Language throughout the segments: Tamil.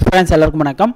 ஃப்ரெண்ட்ஸ் எல்லாருக்கும் வணக்கம்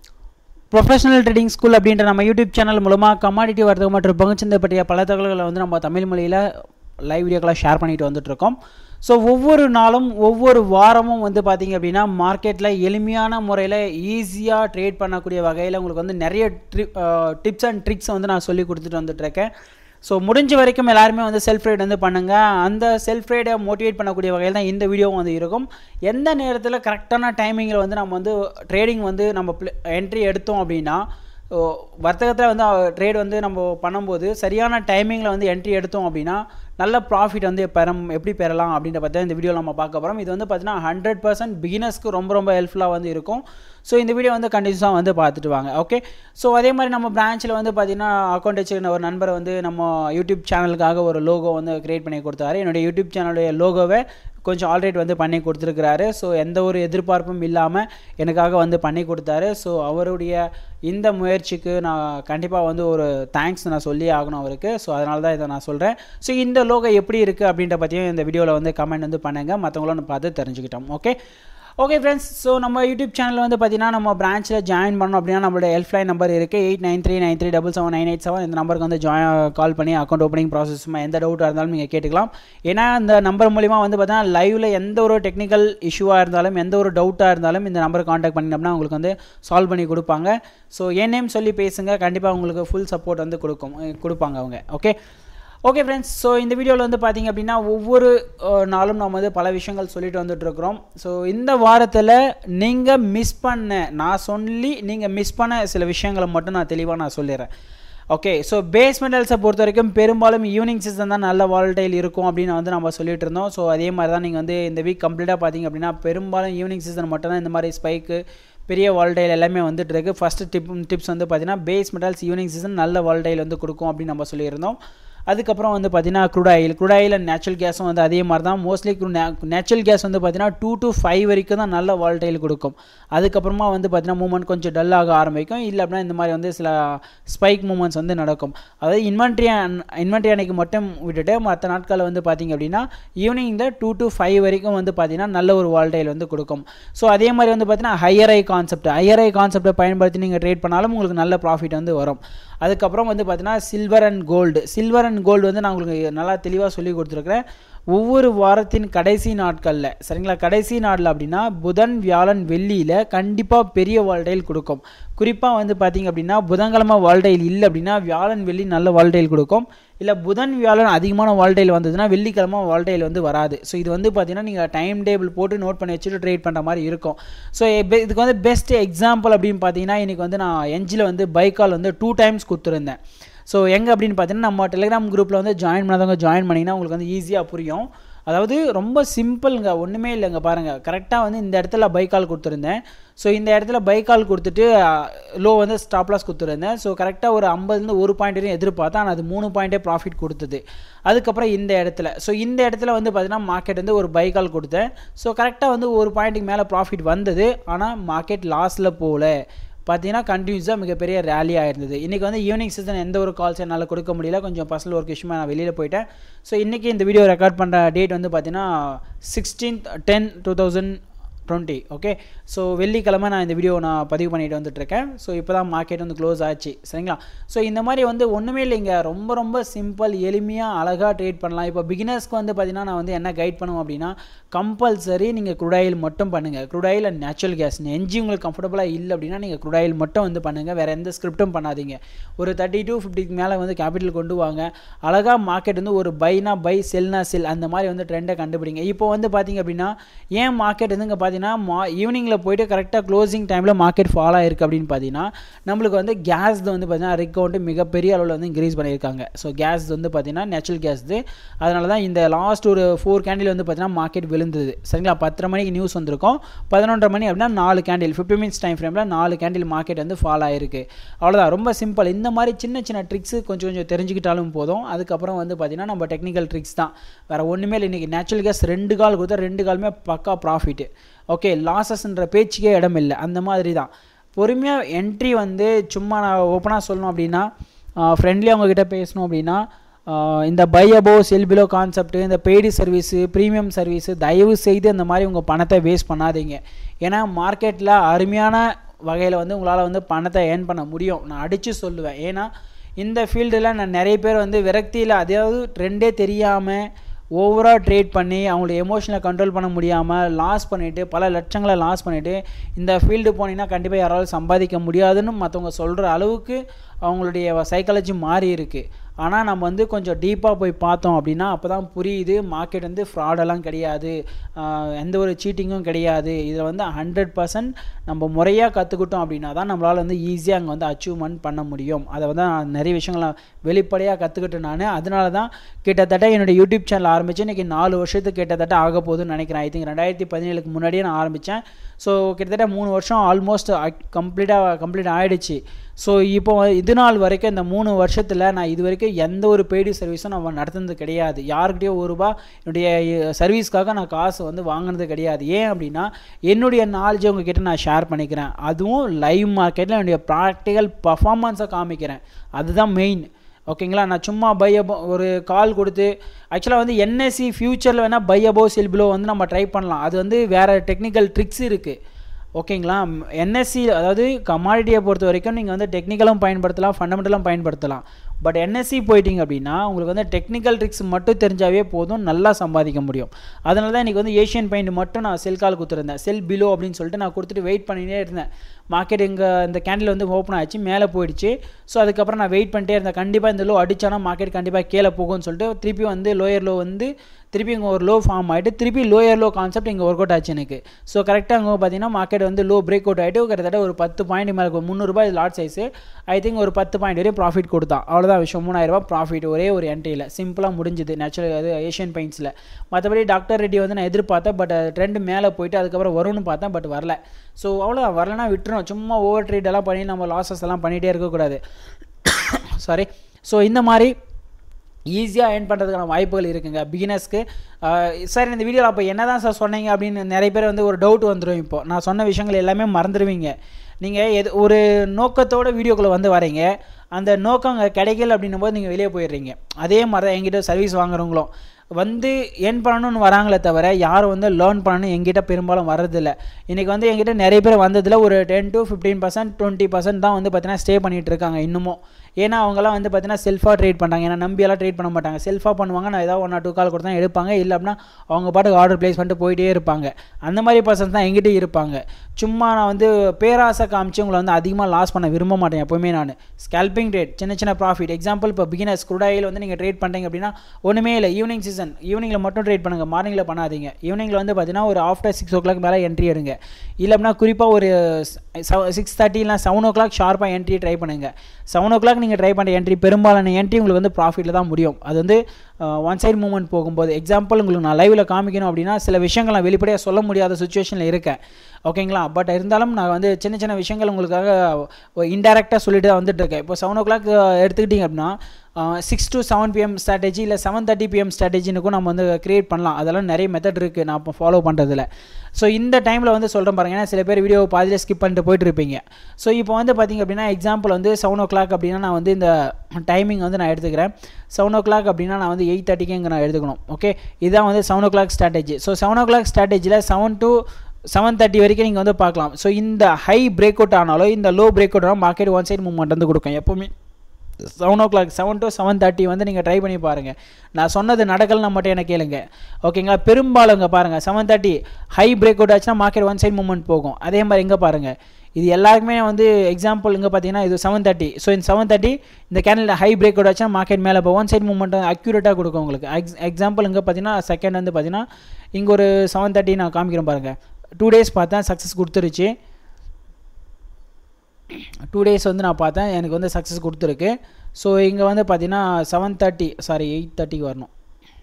ப்ரொஃபஷனல் ட்ரேடிங் ஸ்கூல் அப்படின்ற நம்ம யூடியூப் சேனல் மூலமாக கமாடிட்டி வர்த்தகம் மற்றும் பங்குச்சந்தை பற்றிய பல தகவல்களை வந்து நம்ம தமிழ் மொழியில் லைவ் வீடியோக்களாக ஷேர் பண்ணிட்டு வந்துட்டு இருக்கோம் ஸோ ஒவ்வொரு நாளும் ஒவ்வொரு வாரமும் வந்து பார்த்திங்க அப்படின்னா மார்க்கெட்டில் எளிமையான முறையில் ஈஸியாக ட்ரேட் பண்ணக்கூடிய வகையில் உங்களுக்கு வந்து நிறைய ட்ரி டிப்ஸ் அண்ட் ட்ரிக்ஸ் வந்து நான் சொல்லி கொடுத்துட்டு வந்துட்டுருக்கேன் ஸோ முடிஞ்ச வரைக்கும் எல்லாருமே வந்து செல்ஃப் ரைட் வந்து பண்ணுங்கள் அந்த செல்ஃப் ரைடை மோட்டிவேட் பண்ணக்கூடிய வகையில் தான் இந்த வீடியோவும் வந்து இருக்கும் எந்த நேரத்தில் கரெக்டான டைமிங்கில் வந்து நம்ம வந்து ட்ரேடிங் வந்து நம்ம என்ட்ரி எடுத்தோம் அப்படின்னா ஓ, வர்த்தகத்தில் வந்து ட்ரேட் வந்து நம்ம பண்ணும்போது சரியான டைமிங்கில் வந்து என்ட்ரி எடுத்தோம் அப்படின்னா நல்ல ப்ராஃபிட் வந்து பெறம் எப்படி பெறலாம் அப்படின்ற பற்றி இந்த வீடியோ நம்ம பார்க்க போகிறோம் இது வந்து பார்த்தீங்கன்னா ஹண்ட்ரட் பர்சன்ட் பிகினர்ஸ்க்கு ரொம்ப ரொம்ப ஹெல்ப்ஃபுல்லாக வந்து இருக்கும் ஸோ இந்த வீடியோ வந்து கண்டினியூஸாக வந்து பார்த்துட்டு வாங்க ஓகே ஸோ அதே மாதிரி நம்ம பிரான்ச்சில் வந்து பார்த்தீங்கன்னா அக்கௌண்ட் வச்சுருந்த ஒரு நண்பர் வந்து நம்ம யூடியூப் சேனலுக்காக ஒரு லோகோ வந்து க்ரியேட் பண்ணி கொடுத்தாரு என்னுடைய யூடியூப் சேனலுடைய லோகோவை கொஞ்சம் ஆல்ரெடி வந்து பண்ணி கொடுத்துருக்கிறாரு ஸோ எந்த ஒரு எதிர்பார்ப்பும் இல்லாமல் எனக்காக வந்து பண்ணி கொடுத்தாரு ஸோ அவருடைய இந்த முயற்சிக்கு நான் கண்டிப்பாக வந்து ஒரு தேங்க்ஸ் நான் சொல்லி ஆகணும் அவருக்கு ஸோ அதனால தான் இதை நான் சொல்கிறேன் ஸோ இந்த லோகோ எப்படி இருக்குது அப்படின்ற பற்றியும் இந்த வீடியோவில் வந்து கமெண்ட் வந்து பண்ணுங்கள் மற்றவங்களும் பார்த்து தெரிஞ்சுக்கிட்டோம் ஓகே ஓகே ஃப்ரெண்ட்ஸ் ஸோ நம்ம யூடியூப் சேனல் வந்து பார்த்தீங்கன்னா நம்ம பிரான்ச்சில் ஜாயின் பண்ணோம் அப்படின்னா நம்மளோட ஹெல்ப்லைன் நம்பர் இருக்குது eight nine three nine three double seven nine eight seven இந்த நம்பருக்கு வந்து ஜாயின் கால் பண்ணி அக்கௌண்ட் ஓப்பனிங் ப்ராசஸ் எந்த டவுட்டாக இருந்தாலும் நீங்கள் கேட்டுக்கலாம் ஏன்னா இந்த நம்பர் மூலிமா வந்து பார்த்தீங்கன்னா லைவில் எந்த ஒரு டெக்னிக்கல் இஷ்யூவாக இருந்தாலும் எந்த ஒரு டவுட்டாக இருந்தாலும் இந்த நம்பரை காண்டாக்ட் பண்ணினோம்னா உங்களுக்கு வந்து சால்வ் பண்ணி கொடுப்பாங்க ஸோ என் நேம் சொல்லி பேசுங்க கண்டிப்பாக உங்களுக்கு ஃபுல் சப்போர்ட் வந்து கொடுக்கும் கொடுப்பாங்க அவங்க ஓகே ஓகே ஃப்ரெண்ட்ஸ் ஸோ இந்த வீடியோவில் வந்து பார்த்தீங்க அப்படின்னா ஒவ்வொரு அஹ், நாளும் நம்ம வந்து பல விஷயங்கள் சொல்லிட்டு வந்துட்டுருக்குறோம் ஸோ இந்த வாரத்தில் நீங்கள் மிஸ் பண்ண நான் சொல்லி நீங்கள் மிஸ் பண்ண சில விஷயங்களை மட்டும் நான் தெளிவாக நான் சொல்லிடுறேன் ஓகே ஸோ பேஸ் மெட்டல்ஸை பொறுத்த வரைக்கும் பெரும்பாலும் ஈவினிங் சீசன் தான் நல்ல வால்டைல் இருக்கும் அப்படின்னு வந்து நம்ம சொல்லிட்டு இருந்தோம் ஸோ அதே மாதிரி தான் நீங்கள் வந்து இந்த வீக் கம்ப்ளீட்டாக பார்த்தீங்க அப்படின்னா பெரும்பாலும் ஈவினிங் சீசன் மட்டும் தான் இந்த மாதிரி ஸ்பைக்கு பெரிய வால்டைல் எல்லாமே வந்துட்டு இருக்கு ஃபஸ்ட்டு டிப் டிப்ஸ் வந்து பார்த்தீங்கன்னா பேஸ் மெட்டல்ஸ் ஈவினிங் சீசன் நல்ல வால்டைல் வந்து கொடுக்கும் அப்படின்னு நம்ம சொல்லியிருந்தோம் அதுக்கப்புறம் வந்து பார்த்தீங்கன்னா crude oil crude oil and natural கேஸும் வந்து அதே மாதிரி தான் மோஸ்ட்லி நேச்சுரல் கேஸ் வந்து பார்த்தீங்கன்னா டூ டு ஃபைவ் வரைக்கும் தான் நல்ல வால்டைல் கொடுக்கும் அதுக்கப்புறமா வந்து பார்த்தீங்கன்னா மூமெண்ட் கொஞ்சம் dull ஆக ஆரம்பிக்கும் இல்லை அப்படின்னா இந்த மாதிரி வந்து சில ஸ்பைக் மூமெண்ட்ஸ் வந்து நடக்கும் அதாவது இன்வென்ட்ரி இன்வென்ட்ரி அன்னைக்கு மட்டும் விட்டுட்டு மற்ற நாட்களில் வந்து பார்த்தீங்க அப்படின்னா ஈவினிங்கில் டூ டு ஃபைவ் வரைக்கும் வந்து பார்த்தீங்கன்னா நல்ல ஒரு வால்டைல் வந்து கொடுக்கும் ஸோ அதே மாதிரி வந்து பார்த்தீங்கன்னா higher high concept higher high கான்செப்டை பயன்படுத்தி நீங்கள் ட்ரேட் பண்ணாலும் உங்களுக்கு நல்ல ப்ராஃபிட் வந்து வரும் அதுக்கப்புறம் வந்து பார்த்தீங்கன்னா silver and gold silver and gold வந்து நான் உங்களுக்கு நல்லா தெளிவாக சொல்லி கொடுத்துருக்குறேன் ஒவ்வொரு வாரத்தின் கடைசி நாட்களில் சரிங்களா கடைசி நாளில் அப்படின்னா புதன் வியாழன் வெள்ளியில் கண்டிப்பாக பெரிய வால்டைல் கொடுக்கும் குறிப்பாக வந்து பார்த்தீங்க அப்படின்னா புதன்கிழமை வால்டைல் இல்லை அப்படின்னா வியாழன் வெள்ளி நல்ல வால்டைல் கொடுக்கும் இல்லை புதன் வியாழன் அதிகமான வால்டைல் வந்ததுன்னா வெள்ளிக்கிழமை வால்டைல் வந்து வராது ஸோ இது வந்து பார்த்தீங்கன்னா நீங்கள் டைம் டேபிள் போட்டு நோட் பண்ணி வச்சுட்டு ட்ரேட் பண்ணுற மாதிரி இருக்கும் ஸோ இதுக்கு வந்து பெஸ்ட் எக்ஸாம்பிள் அப்படின்னு பார்த்தீங்கன்னா இன்றைக்கி வந்து நான் எஞ்சில் வந்து பைக்கால் வந்து டூ டைம்ஸ் கொடுத்துருந்தேன் ஸோ எங்கே அப்படின்னு பார்த்தீங்கன்னா நம்ம டெலிகிராம் குரூப்பில் வந்து ஜாயின் பண்ணாதவங்க ஜாயின் பண்ணிங்கன்னா உங்களுக்கு வந்து ஈஸியாக புரியும் அதாவது ரொம்ப சிம்பிள்ங்க ஒன்றுமே இல்லைங்க பாருங்கள் கரெக்டாக வந்து இந்த இடத்துல பைக்கால் கொடுத்துருந்தேன் ஸோ இந்த இடத்துல பைக்கால் கொடுத்துட்டு லோ வந்து ஸ்டாப் லாஸ் கொடுத்துருந்தேன் ஸோ கரெக்டாக ஒரு ஐம்பதுலேருந்து ஒரு பாயிண்ட் வரையும் எதிர்பார்த்தேன் ஆனால் அது மூணு பாயிண்ட்டே ப்ராஃபிட் கொடுத்தது அதுக்கப்புறம் இந்த இடத்துல ஸோ இந்த இடத்துல வந்து பார்த்தீங்கன்னா மார்க்கெட் வந்து ஒரு பைக்கால் கொடுத்தேன் ஸோ கரெக்டாக வந்து ஒரு பாயிண்ட்டுக்கு மேலே ப்ராஃபிட் வந்தது ஆனால் மார்க்கெட் லாஸில் போகல பார்த்தீங்கன்னா கண்டினியூஸாக மிகப்பெரிய ரேலி ஆயிருந்தது இன்றைக்கி வந்து ஈவினிங் சீசன் எந்த ஒரு கால்ஸ் என்னால் கொடுக்க முடியல கொஞ்சம் பர்சனல் ஒர்க் விஷயமா நான் வெளியில் போயிட்டேன் ஸோ இன்றைக்கி இந்த வீடியோ ரெக்கார்ட் பண்ணுற டேட் வந்து பார்த்தீங்கன்னா sixteenth ten two thousand twenty okay so வெள்ளிக்கிழமை நான் இந்த வீடியோ நான் பதிவு பண்ணிட்டு வந்துட்டுருக்கேன் ஸோ இப்போ தான் மார்க்கெட் வந்து க்ளோஸ் ஆச்சு சரிங்களா ஸோ இந்த மாதிரி வந்து ஒன்றுமே இல்லைங்க ரொம்ப ரொம்ப சிம்பிள் எளிமையாக அழகாக ட்ரேட் பண்ணலாம் இப்போ பிகினர்ஸ்க்கு வந்து பார்த்தீங்கன்னா நான் வந்து என்ன கைட் பண்ணுவோம் அப்படின்னா கம்பல்சரி நீங்கள் குருடாயில் மட்டும் பண்ணுங்கள் crude oil and natural gas NG உங்களுக்கு கம்ஃபர்டபுளாக இல்லை அப்படின்னா நீங்கள் குருடாயில் மட்டும் வந்து பண்ணுங்கள் வேறு எந்த ஸ்கிரிப்டும் பண்ணாதீங்க ஒரு தேர்ட்டி டூ ஃபிஃப்டிக்கு மேலே வந்து கேபிட்டல் கொண்டு வாங்க அழகாக மார்க்கெட் வந்து ஒரு பைனா பை செல்னா செல் அந்த மாதிரி வந்து ட்ரெண்டை கண்டுபிடிங்க இப்போ வந்து பார்த்தீங்க அப்படின்னா ஏன் மார்க்கெட் வந்து இங்கே பார்த்தீங்கன்னா மா ஈவினிங்கில் போயிட்டு கரெக்டாக க்ளோசிங் டைமில் மார்க்கெட் ஃபால் ஆயிருக்கு அப்படின்னு பார்த்தீங்கன்னா நம்மளுக்கு வந்து கேஸ் வந்து பார்த்தீங்கன்னா ரிக் வந்து மிகப்பெரிய அளவில் வந்து இன்க்ரீஸ் பண்ணியிருக்காங்க ஸோ கேஸ் வந்து பார்த்தீங்கன்னா நேச்சுரல் கேஸ் அதனால தான் இந்த லாஸ்ட் ஒரு ஃபோர் கேண்டில் வந்து பார்த்தீங்கன்னா மார்க்கெட் விழுந்தது சரிங்களா பத்தரை மணிக்கு நியூஸ் வந்திருக்கும் பதினொன்றரை மணி அப்படின்னா நாலு கேண்டில் ஃபிஃப்டி மினிட்ஸ் டைம் ஃப்ரேமில் நாலு கேண்டில் மார்க்கெட் வந்து ஃபால் ஆயிருக்கு அவ்வளோதான் ரொம்ப சிம்பிள் இந்த மாதிரி சின்ன சின்ன ட்ரிக்ஸு கொஞ்சம் கொஞ்சம் தெரிஞ்சுக்கிட்டாலும் போதும் அதுக்கப்புறம் வந்து பார்த்தீங்கன்னா நம்ம டெக்னிக்கல் ட்ரிக்ஸ் தான் வேறு ஒன்றுமே இல்லை இன்றைக்கி நேச்சுரல் கேஸ் ரெண்டு கால் கொடுத்தா ரெண்டு காலுமே பக்கா ப்ராஃபிட்டு ஓகே லாஸஸ்ன்ற பேச்சுக்கே இடம் இல்லை அந்த மாதிரி தான் பொறுமையாக என்ட்ரி வந்து சும்மா நான் ஓப்பனாக சொல்லணும் அப்படின்னா ஃப்ரெண்ட்லியாக அவங்கக்கிட்ட பேசணும் அப்படின்னா இந்த buy above sell below concept இந்த பெய்டு சர்வீஸு ப்ரீமியம் சர்வீஸு தயவு செய்து இந்த மாதிரி உங்கள் பணத்தை வேஸ்ட் பண்ணாதீங்க ஏன்னா மார்க்கெட்டில் அருமையான வகையில் வந்து உங்களால் வந்து பணத்தை ஏர்ன் பண்ண முடியும் நான் அடித்து சொல்லுவேன் ஏன்னா இந்த ஃபீல்டில் நான் நிறைய பேர் வந்து விரக்தியில் அதாவது ட்ரெண்டே தெரியாமல் ஓவராக ட்ரேட் பண்ணி அவங்களோட எமோஷனை கண்ட்ரோல் பண்ண முடியாமல் லாஸ் பண்ணிவிட்டு பல லட்சங்களை லாஸ் பண்ணிவிட்டு இந்த ஃபீல்டு போனீங்கன்னா கண்டிப்பாக யாராலும் சம்பாதிக்க முடியாதுன்னு மற்றவங்க சொல்கிற அளவுக்கு அவங்களுடைய சைக்காலஜி மாறி இருக்குது ஆனால் நம்ம வந்து கொஞ்சம் டீப்பாக போய் பார்த்தோம் அப்படின்னா அப்போ தான் புரியுது மார்க்கெட் வந்து ஃப்ராடெல்லாம் கிடையாது எந்த ஒரு சீட்டிங்கும் கிடையாது இதில் வந்து ஹண்ட்ரட் பர்சன்ட் நம்ம முறையாக கற்றுக்கிட்டோம் அப்படின்னா தான் நம்மளால் வந்து ஈஸியாக அங்கே வந்து அச்சீவ்மெண்ட் பண்ண முடியும் அதை வந்து நான் நிறைய விஷயங்களை வெளிப்படையாக கற்றுக்கிட்டேன் நான் அதனால தான் கிட்டத்தட்ட என்னுடைய யூடியூப் சேனல் ஆரம்பித்து இன்றைக்கி நாலு வருஷத்துக்கு கிட்டத்தட்ட ஆக போகுதுன்னு நினைக்கிறேன் ஐ திங்க் ரெண்டாயிரத்தி பதினேழுக்கு முன்னாடியே நான் ஆரம்பித்தேன் ஸோ கிட்டத்தட்ட மூணு வருஷம் ஆல்மோஸ்ட் கம்ப்ளீட்டாக கம்ப்ளீட் ஆகிடுச்சு ஸோ இப்போ இது நாள் வரைக்கும் இந்த மூணு வருஷத்தில் நான் இது வரைக்கும் எந்த ஒரு பெய்டு சர்வீஸும் நம்ம நடத்துனது கிடையாது யாருக்கிட்டேயோ ஒரு ரூபா என்னுடைய சர்வீஸ்க்காக நான் காசு வந்து வாங்கினது கிடையாது ஏன் அப்படின்னா என்னுடைய நாலேஜ் உங்ககிட்ட நான் ஷேர் பண்ணிக்கிறேன் அதுவும் லைவ் மார்க்கெட்டில் என்னுடைய ப்ராக்டிக்கல் பர்ஃபார்மன்ஸை காமிக்கிறேன் அதுதான் மெயின் ஓகேங்களா நான் சும்மா பை அபோ ஒரு கால் கொடுத்து ஆக்சுவலாக வந்து என்எஸ்சி ஃப்யூச்சரில் வேணால் பை அபோ செல் பிலோ வந்து நம்ம ட்ரை பண்ணலாம் அது வந்து வேறு டெக்னிக்கல் ட்ரிக்ஸ் இருக்குது ஓகேங்களா என்எஸ்சி அதாவது கமாடிட்டியை பொறுத்த வரைக்கும் நீங்கள் வந்து டெக்னிக்கலும் பயன்படுத்தலாம் ஃபண்டமெண்டலும் பயன்படுத்தலாம் பட் என்எஸ்சி போயிட்டீங்க அப்படின்னா உங்களுக்கு வந்து டெக்னிக்கல் ட்ரிக்ஸ் மட்டும் தெரிஞ்சாவே போதும் நல்லா சம்பாதிக்க முடியும் அதனால தான் இன்றைக்கி வந்து ஏஷியன் பெயிண்ட் மட்டும் நான் செல் கால் கொடுத்துருந்தேன் செல் பிலோ அப்படின்னு சொல்லிட்டு நான் கொடுத்துட்டு வெயிட் பண்ணிகிட்டே இருந்தேன் மார்க்கெட் இங்கே இந்த கேண்டில் வந்து ஓப்பன் ஆச்சு மேலே போயிடுச்சு ஸோ அதுக்கப்புறம் நான் வெயிட் பண்ணிட்டே இருந்தேன் கண்டிப்பாக இந்த லோ அடித்தானா மார்க்கெட் கண்டிப்பாக கீழே போகும்னு சொல்லிட்டு திருப்பி வந்து லோயர் லோ வந்து திருப்பி இங்கே ஒரு லோ ஃபார்ம் ஆகிட்டு திருப்பி லோயர் லோ கான்செப்ட் இங்கே ஒர்க் அவுட் ஆச்சு எனக்கு ஸோ கரெக்டாக அங்கே பார்த்தீங்கன்னா மார்க்கெட் வந்து லோ பிரேக் அவுட் ஆகிட்டு கிட்டத்தட்ட ஒரு பத்து பாயிண்ட் மேலே முந்நூறுரூபா இது லாட் சைஸு ஐ திங்க் ஒரு பத்து பாயிண்ட் வரையும் ப்ராஃபிட் கொடுத்தான் அவ்வளோதான் விஷயம் மூணாயிரரூபா ப்ராஃபிட் ஒரே ஒரு என்ட்ரியில் சிம்பிளாக முடிஞ்சுது நேச்சுரல் அது ஏஷியன் பெயிண்ட்ஸில் மற்றபடி டாக்டர் ரெட்டி வந்து நான் எதிர்பார்த்தேன் பட் ட்ரெண்ட் மேலே போயிட்டு அதுக்கப்புறம் வரும்னு பார்த்தேன் பட் வரல ஸோ அவ்வளோ வரலனா விட்டுரும் சும்மா ஓவர் ட்ரேட் எல்லாம் பண்ணி நம்ம லாஸஸ் எல்லாம் பண்ணிகிட்டே இருக்கக்கூடாது சாரி ஸோ இந்த மாதிரி ஈஸியாக ஏர்ன் பண்ணுறதுக்கான வாய்ப்புகள் இருக்குங்க பிகினர்ஸ்க்கு சார் இந்த வீடியோவில் அப்போ என்ன தான் சார் சொன்னீங்க அப்படின்னு நிறைய பேர் வந்து ஒரு டவுட் வந்துடும் இப்போ நான் சொன்ன விஷயங்கள் எல்லாமே மறந்துடுவீங்க நீங்கள் எது ஒரு நோக்கத்தோட வீடியோக்குள்ளே வந்து வரீங்க அந்த நோக்கம் அங்கே கிடைக்கல அப்படின்னும் போது நீங்கள் வெளியே போயிடுறீங்க அதே மாதிரி தான் எங்கிட்ட சர்வீஸ் வாங்குறவங்களும் வந்து ஏர்ன் பண்ணணும்னு வராங்களே தவிர யாரும் வந்து லேர்ன் பண்ணணும் எங்கிட்ட பெரும்பாலும் வர்றதில்ல இன்றைக்கி வந்து எங்கிட்ட நிறைய பேர் வந்ததில் ஒரு ten to fifteen percent twenty percent தான் வந்து பார்த்தீங்கன்னா ஸ்டே பண்ணிகிட்டு இருக்காங்க இன்னமும் ஏன்னா அவங்களாம் வந்து பார்த்தீங்கன்னா செல்ஃபாக ட்ரேட் பண்ணுறாங்க ஏன்னா நம்பியெல்லாம் ட்ரேட் பண்ண மாட்டாங்க செல்ஃபாக பண்ணுவாங்க நான் ஏதாவது ஒன் ஆர் டூ கால் கொடுத்தா எடுப்பாங்க இல்லை அப்படின்னா அவங்க பாட்டுக்கு ஆர்டர் ப்ளேஸ் பண்ணிட்டு போயிட்டே இருப்பாங்க அந்த மாதிரி பர்சன்ஸ் தான் எங்கிட்ட இருப்பாங்க சும்மா நான் வந்து பேராசை காமிச்சு உங்களை வந்து அதிகமாக லாஸ் பண்ண விரும்ப மாட்டேன் எப்போவுமே நான் ஸ்கேல்பிங் ட்ரேட் சின்ன சின்ன ப்ராஃபிட் எக்ஸாம்பிள் இப்போ பிகினர்ஸ் குருடாயில் வந்து நீங்கள் ட்ரேட் பண்ணுறீங்க அப்படின்னா ஒன்றுமே இல்லை ஈவினிங் சீசன் ஈவினிங்கில் மட்டும் ட்ரேட் பண்ணுங்கள் மார்னிங்கில் பண்ணாதீங்க ஈவினிங்கில் வந்து பார்த்தீங்கன்னா ஒரு ஆஃப்டர் சிக்ஸ் ஓ கிளாக் மேலே என்ட்ரி எடுங்க இல்லை அப்படின்னா குறிப்பாக ஒரு சிக்ஸ் தேர்ட்டி இல்லை செவன் ஓ கிளாக் ஷார்ப்பாக என்ட்ரி ட்ரை பண்ணுங்கள் செவன் ஓ கிளாக் நீங்கள் ட்ரை பண்ணுற என்ட்ரி பெரும்பாலான என்ட்ரி உங்களுக்கு வந்து ப்ராஃபிட்டில் தான் முடியும் அது வந்து ஒன் சைட் மூவ்மெண்ட் போகும்போது எக்ஸாம்பிள் உங்களுக்கு நான் லைவில் காமிக்கணும் அப்படின்னா சில விஷயங்கள் நான் வெளிப்படையாக சொல்ல முடியாத சுச்சுவேஷனில் இருக்கேன் ஓகேங்களா பட் இருந்தாலும் நான் வந்து சின்ன சின்ன விஷயங்கள் உங்களுக்காக இன்டெரக்டாக சொல்லிட்டு தான் வந்துட்டு இருக்கேன் இப்போ செவன் ஓ கிளாக் எடுத்துக்கிட்டிங்க அப்படின்னா six to seven PM strategy இல்லை செவன் தேர்ட்டி பிஎம் ஸ்ட்ராட்டஜினுக்கும் நம்ம வந்து க்ரியேட் பண்ணலாம் அதெல்லாம் நிறைய மெத்தட் இருக்குது நான் இப்போ ஃபாலோ பண்ணுறதுல ஸோ இந்த டைமில் வந்து சொல்கிறேன் பாருங்க ஏன்னா சில பேர் வீடியோ பாதியில் ஸ்கிப் பண்ணிட்டு போயிட்டு இருப்பீங்க ஸோ இப்போ வந்து பார்த்திங்க அப்படின்னா எக்ஸாம்பிள் வந்து செவன் ஓ கிளாக் அப்படின்னா நான் வந்து இந்த டைமிங் வந்து நான் எடுத்துக்கிறேன் செவன் ஓ கிளாக் அப்படின்னா நான் வந்து எயிட் தேர்ட்டிக்கு இங்கே நான் எடுத்துக்கணும் ஓகே இதுதான் வந்து seven o'clock strategy so seven o'clock ஸ்ட்ராட்டஜியில் செவன் டு செவன் தேர்ட்டி வரைக்கும் நீங்கள் வந்து பார்க்கலாம் ஸோ இந்த ஹை பிரேக் அவுட் ஆனாலும் இந்த லோ பிரேக் அவுட் ஆனால் மார்க்கெட் ஒன் சைட் மூவ்மெண்ட் வந்து கொடுக்கும் எப்போவுமே seven o'clock seven to seven thirty வந்து நீங்கள் ட்ரை பண்ணி பாருங்கள் நான் சொன்னது நடக்கலன்னா மட்டும் எனக்கு கேளுங்க ஓகேங்களா பெரும்பாலும் இங்கே பாருங்கள் seven thirty high break out ஆச்சுன்னா மார்க்கெட் ஒன் சைட் மூவ்மெண்ட் போகும் அதே மாதிரி எங்கே பாருங்கள் இது எல்லாருக்குமே வந்து எக்ஸாம்பிள் இங்கே பார்த்தீங்கன்னா இது செவன் தேர்ட்டி ஸோ இந்த செவன் தேர்ட்டி இந்த கேனில் ஹை பிரேக் அவுட் ஆச்சுன்னா மார்க்கெட் மேலே இப்போ ஒன் சைட் மூவ்மெண்ட் அக்யூரேட்டாக கொடுக்கும் உங்களுக்கு எக்ஸ் எக்ஸாம்பிள் இங்கே பார்த்தீங்கன்னா செகண்ட் வந்து பார்த்தீங்கன்னா இங்கே ஒரு செவன் தேர்ட்டி நான் காமிக்கிறேன் பாருங்கள் டூ டேஸ் பார்த்தேன் சக்ஸஸ் கொடுத்துருச்சு டூ டேஸ் வந்து நான் பார்த்தேன் எனக்கு வந்து சக்ஸஸ் கொடுத்துருக்கு ஸோ இங்கே வந்து பார்த்தீங்கன்னா செவன் தேர்ட்டி சாரி எயிட் தேர்ட்டிக்கு வரணும்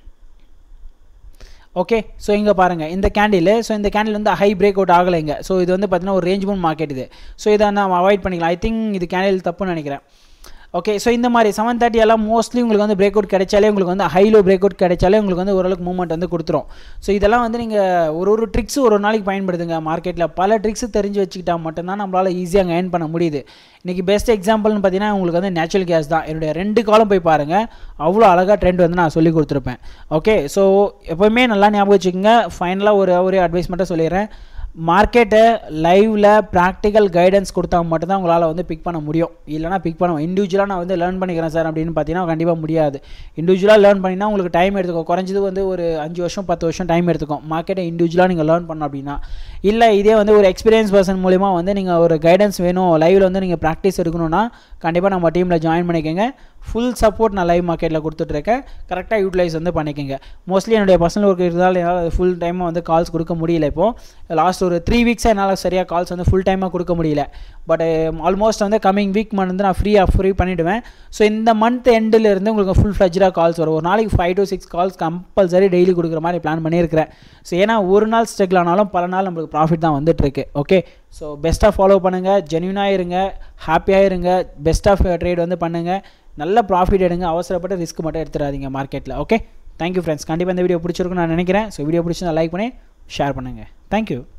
ஓகே ஸோ இங்கே பாருங்கள் இந்த கேண்டில் ஸோ இந்த கேண்டில் வந்து ஹை பிரேக் அவுட் ஆகலை இங்கே ஸோ இது வந்து பார்த்தீங்கன்னா ஒரு ரேஞ்ச் மூன் மார்க்கெட் இது ஸோ இதை நம்ம அவாய்ட் பண்ணிக்கலாம் ஐ திங்க் இது கேண்டில் தப்புன்னு நினைக்கிறேன் ஓகே ஸோ இந்த மாதிரி செவன் தேர்ட்டி எல்லாம் மோஸ்ட்லி உங்களுக்கு வந்து பிரேக் அவுட் கிடைச்சாலே உங்களுக்கு வந்து ஹைலோ பிரேக் அவுட் கிடைச்சாலே உங்களுக்கு வந்து ஓரளவுக்கு மூவ்மெண்ட் வந்து கொடுத்துரும் ஸோ இதெல்லாம் வந்து நீங்கள் ஒரு ஒரு ட்ரிக்ஸ் ஒரு ஒரு நாளைக்கு பயன்படுத்துங்க மார்க்கெட்டில் பல ட்ரிக்ஸ் தெரிஞ்சு வச்சுக்கிட்டா மட்டும்தான் நம்மளால் ஈஸியாக அங்கே ஏர்ன் பண்ண முடியுது இன்றைக்கி பெஸ்ட் எக்ஸாம்பிள்னு பார்த்தீங்கன்னா உங்களுக்கு வந்து நேச்சுரல் கேஸ் தான் என்னுடைய ரெண்டு காலம் போய் பாருங்கள் அவ்வளோ அழகாக ட்ரெண்ட் வந்து நான் சொல்லி கொடுத்துருப்பேன் ஓகே ஸோ எப்போவுமே நல்லா ஞாபகம் வச்சுக்கோங்க ஃபைனலாக ஒரு ஒரு அட்வைஸ் மட்டும் சொல்லிடுறேன் மார்க்கெட்டை லைவில் ப்ராக்டிக்கல் கைடன்ஸ் கொடுத்தா மட்டும்தான் உங்களால் வந்து பிக் பண்ண முடியும் இல்லைனா பிக் பண்ண இண்டிவிஜுவலாக நான் வந்து லேர்ன் பண்ணிக்கிறேன் சார் அப்படின்னு பார்த்தீங்கன்னா கண்டிப்பாக முடியாது இண்டிவிஜுவலாக லேர்ன் பண்ணினா உங்களுக்கு டைம் எடுத்துக்கும் குறைஞ்சது வந்து ஒரு அஞ்சு வருஷம் பத்து வருஷம் டைம் எடுத்துக்கும் மார்க்கெட்டை இண்டிவிஜுவலாக நீங்கள் லேர்ன் பண்ணணும் அப்படின்னா இல்லை இதே வந்து ஒரு எக்ஸ்பீரியன்ஸ் பர்சன் மூலிமா வந்து நீங்கள் ஒரு கைடன்ஸ் வேணும் லைவில் வந்து நீங்கள் ப்ராக்டிஸ் எடுக்கணும்னா கண்டிப்பாக நம்ம டீமில் ஜாயின் பண்ணிக்கோங்க ஃபுல் சப்போர்ட் நான் லைவ் மார்க்கெட்டில் கொடுத்துட்ருக்கேன் கரெக்டாக யூட்டிலைஸ் வந்து பண்ணிக்கோங்க மோஸ்ட்லி என்னுடைய பர்சனல் ஒர்க் இருந்தால் என்னால் ஃபுல் டைமாக வந்து கால்ஸ் கொடுக்க முடியல இப்போது லாஸ்ட் ஒரு த்ரீ வீக்ஸாக என்னால் சரியாக கால்ஸ் வந்து ஃபுல் டைமாக கொடுக்க முடியல பட் ஆல்மோஸ்ட் வந்து கமிங் வீக் மந்த் வந்து நான் ஃப்ரீயாக ஃப்ரீ பண்ணிவிடுவேன் ஸோ இந்த மந்த் எண்டிலேருந்து உங்களுக்கு ஃபுல் ஃப்ளஜ்டாக கால்ஸ் வரும் ஒரு நாளைக்கு five to six calls compulsory daily கொடுக்குற மாதிரி பிளான் பண்ணியிருக்கிறேன் ஸோ ஏன்னா ஒரு நாள் ஸ்ட்ரகிள் ஆனாலும் பல நாள் நம்மளுக்கு ப்ராஃபிட் தான் வந்துட்டுருக்கு ஓகே ஸோ பெஸ்ட்டாக ஃபாலோ பண்ணுங்கள் ஜென்யூனாக இருங்க ஹாப்பியாக இருங்க பெஸ்ட் ஆஃப் ட்ரேட் வந்து பண்ணுங்கள் நல்ல ப்ராஃபிட் எடுங்க அவசரப்பட்டு ரிஸ்க் மட்டும் எடுத்துடாதீங்க மார்க்கெட்டில் ஓகே தேங்க்யூ ஃப்ரெண்ட்ஸ் கண்டிப்பாக இந்த வீடியோ பிடிச்சிருக்குன்னு நான் நினைக்கிறேன் ஸோ வீடியோ பிடிச்சி லைக் பண்ணி ஷேர் பண்ணுங்கள் தேங்க்யூ